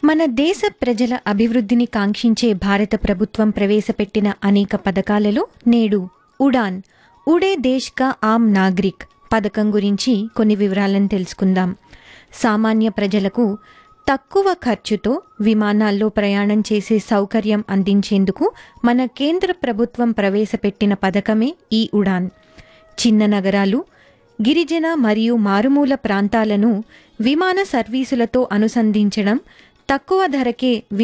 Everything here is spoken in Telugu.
మన దేశ ప్రజల అభివృద్ధిని కాంక్షించే భారత ప్రభుత్వం ప్రవేశపెట్టిన అనేక పథకాలలో నేడు ఉడాన్ ఉడే దేశ్ కా ఆమ్ నాగరిక్ పథకం గురించి కొన్ని వివరాలను తెలుసుకుందాం సామాన్య ప్రజలకు తక్కువ ఖర్చుతో విమానాల్లో ప్రయాణం చేసే సౌకర్యం అందించేందుకు మన కేంద్ర ప్రభుత్వం ప్రవేశపెట్టిన పథకమే ఈ ఉడాన్ చిన్న నగరాలు గిరిజన మరియు మారుమూల ప్రాంతాలను విమాన సర్వీసులతో అనుసంధించడం తక్కువ ధరకే